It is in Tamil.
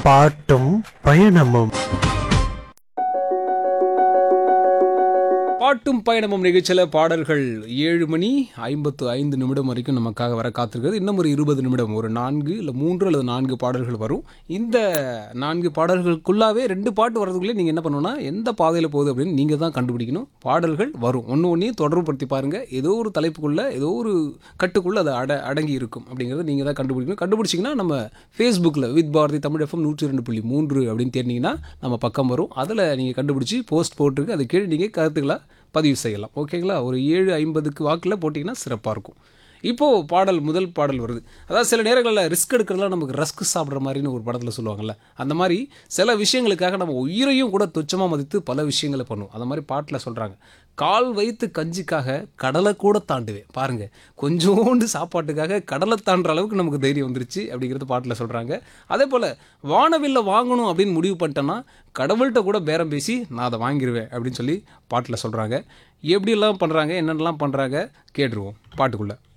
பாட்டும் பயணமும் பாட்டும் பயணமும் நிகழ்ச்சியில் பாடல்கள் ஏழு மணி ஐம்பத்து ஐந்து நிமிடம் வரைக்கும் நமக்காக வர காத்திருக்கிறது இன்னும் ஒரு இருபது நிமிடம் ஒரு நான்கு இல்லை மூன்று அல்லது நான்கு பாடல்கள் வரும் இந்த நான்கு பாடல்களுக்குள்ளாவே ரெண்டு பாட்டு வரதுக்குள்ளே நீங்கள் என்ன பண்ணணும்னா எந்த பாதையில் போகுது அப்படின்னு நீங்கள் தான் கண்டுபிடிக்கணும் பாடல்கள் வரும் ஒன்று ஒன்றையும் தொடர்புபடுத்தி பாருங்கள் ஏதோ ஒரு தலைப்புக்குள்ளே ஏதோ ஒரு கட்டுக்குள்ளே அது அட அடங்கி இருக்கும் அப்படிங்கிறத நீங்கள் தான் கண்டுபிடிக்கணும் கண்டுபிடிச்சிங்கன்னா நம்ம ஃபேஸ்புக்கில் வித் பாரதி தமிழ் எஃப்எம் நூற்றி ரெண்டு புள்ளி மூன்று அப்படின்னு தேடினீங்கன்னா நம்ம பக்கம் வரும் அதில் நீங்கள் கண்டுபிடிச்சி போஸ்ட் போட்டிருக்கு அது கீழே நீங்கள் கருத்துக்களை பதிவு செய்யலாம் ஓகேங்களா ஒரு ஏழு ஐம்பதுக்கு வாக்கில் போட்டிங்கன்னா சிறப்பாக இருக்கும் இப்போது பாடல் முதல் பாடல் வருது அதாவது சில நேரங்களில் ரிஸ்க் எடுக்கிறதுலாம் நமக்கு ரஸ்க் சாப்பிட்ற மாதிரின்னு ஒரு படத்தில் சொல்லுவாங்கல்ல அந்த மாதிரி சில விஷயங்களுக்காக நம்ம உயிரையும் கூட துச்சமாக மதித்து பல விஷயங்களை பண்ணுவோம் அந்த மாதிரி பாட்டில் சொல்கிறாங்க கால் வைத்து கஞ்சிக்காக கடலை கூட தாண்டுவேன் பாருங்க கொஞ்சோண்டு சாப்பாட்டுக்காக கடலை தாண்டுற அளவுக்கு நமக்கு தைரியம் வந்துருச்சு அப்படிங்கிறது பாட்டில் சொல்கிறாங்க அதே போல் வானவில்ல வாங்கணும் அப்படின்னு முடிவு பண்ணிட்டேன்னா கடவுள்கிட்ட கூட பேரம் பேசி நான் அதை வாங்கிடுவேன் அப்படின்னு சொல்லி பாட்டில் சொல்கிறாங்க எப்படியெல்லாம் பண்ணுறாங்க என்னென்னலாம் பண்ணுறாங்க கேட்டுருவோம் பாட்டுக்குள்ளே